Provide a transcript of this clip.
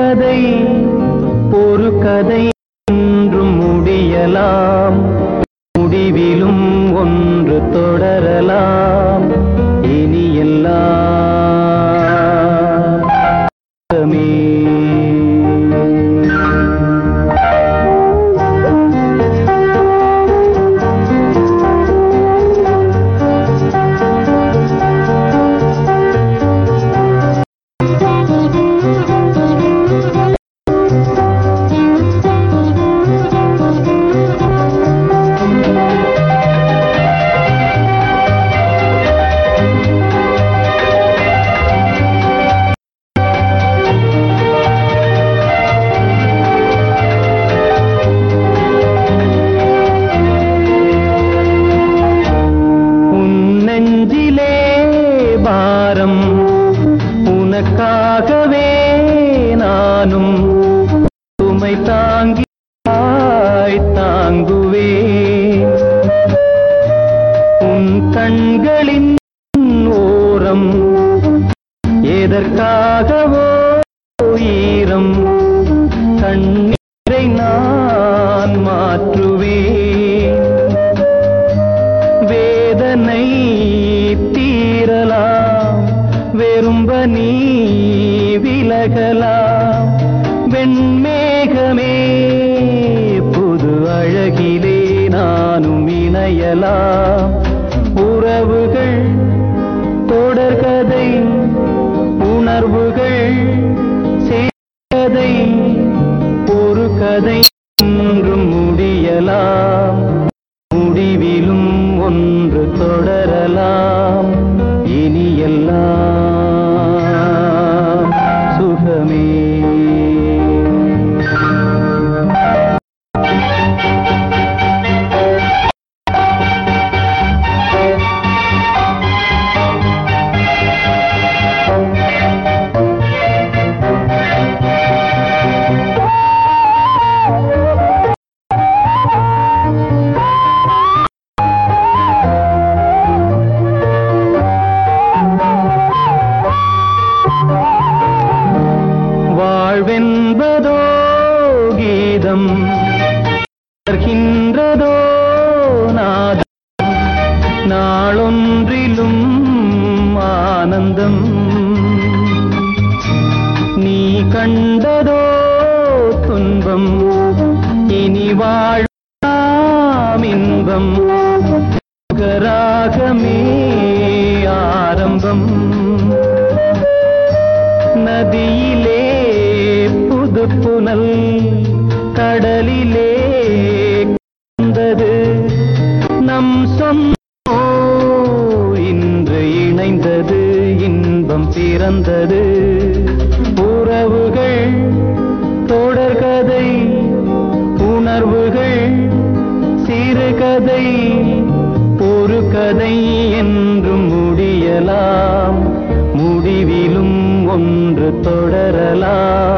கதை ஒரு கதை என்றும் முடியலாம் முடிவிலும் ஒன்று தொடரலாம் இனி எல்லாம் சுகமே. உன் நெஞ்சிலே பாரம் உனக்காகவே நானும் சுமை தாங்கி தாங்குவே உன் கண்களின் ஓரம் எதற்காகவோ ஈரம் கண்ணீரை நான் மாற்றுவேன் வேதனை தீரலாம் வெறும்ப நீ விலகலாம் வெண்மேகமே புது அழகிலே நானும் இணையலாம் உறவுகள் தொடர்கதை உணர்வுகள் சேர்கதை ஒரு கதை என்றும் முடியலாம் முடிவிலும் ஒன்று தொடரலாம் இனி எல்லாம் சுகமே வாழ்வென்பதோ கீதம் வருகின்றதோ நாதம் நாளொன்றிலும் ஆனந்தம் நீ கண்டதோ துன்பம் இனி வாழாம் இன்பம் ராகமே ஆரம்பம் நதியிலே புது புனல் கடலிலே கலந்தது நம் சொந்தோ இன்று இணைந்தது இன்பம் பிறந்தது உறவுகள் தொடர்கதை உணர்வுகள் சிறுகதை ஒரு கதை என்றும் முடியலாம் முடிவிலும் ஒன்று தொடரலாம்